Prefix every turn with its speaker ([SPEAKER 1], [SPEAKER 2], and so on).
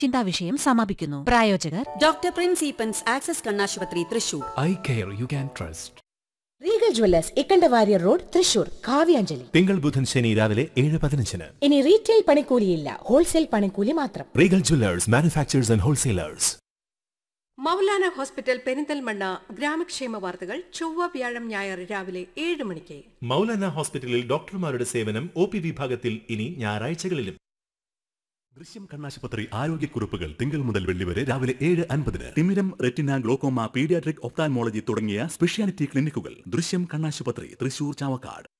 [SPEAKER 1] ചിന്താവിഷയം സമാപിക്കുന്നു പ്രായോജകർ
[SPEAKER 2] ഡോക്ടർ പ്രിൻസ് ഈപ്പൻസ് ആക്സസ് കണ്ണാശുപത്രി Thrissur
[SPEAKER 3] eye care you can trust
[SPEAKER 4] Regal Jewellers Ikkanda Warrier road Thrissur Kavyanjali
[SPEAKER 5] തിങ്കൾ ബുധൻ ശനി രാവിലെ ഏഴ് പതിനഞ്ചിന്
[SPEAKER 4] ഇനി റീറ്റെയിൽ പണിക്കൂലിയില്ല ഹോൾസെയിൽ പണിക്കൂലി മാത്രം
[SPEAKER 5] Regal Jewellers manufacturers and wholesalers
[SPEAKER 6] Moulana hospital Perinthalmanna ഗ്രാമക്ഷേമ വാർത്തകൾ ചൊവ്വ വ്യാഴം ഞായർ രാവിലെ ഏഴ് മണിക്ക്
[SPEAKER 5] മൗലാന ഹോസ്പിറ്റലിൽ ഡോക്ടർമാരുടെ സേവനം ഒ പി വിഭാഗത്തിൽ ഇനി ഞായറാഴ്ചകളിലും
[SPEAKER 7] ദൃശ്യം കണ്ണാശുപത്രി ആരോഗ്യക്കുറിപ്പുകൾ തിങ്കൾ മുതൽ വെള്ളി വരെ രാവിലെ ഏഴ് അൻപതിന് തിമിരം റെറ്റിന ഗ്ലോക്കോമ പീഡിയാട്രിക് ഒപ്താൽമോളജി തുടങ്ങിയ സ്പെഷ്യാലിറ്റി ക്ലിനിക്കുകൾ ദൃശ്യം കണ്ണാശുപത്രി തൃശൂർ ചാവക്കാട്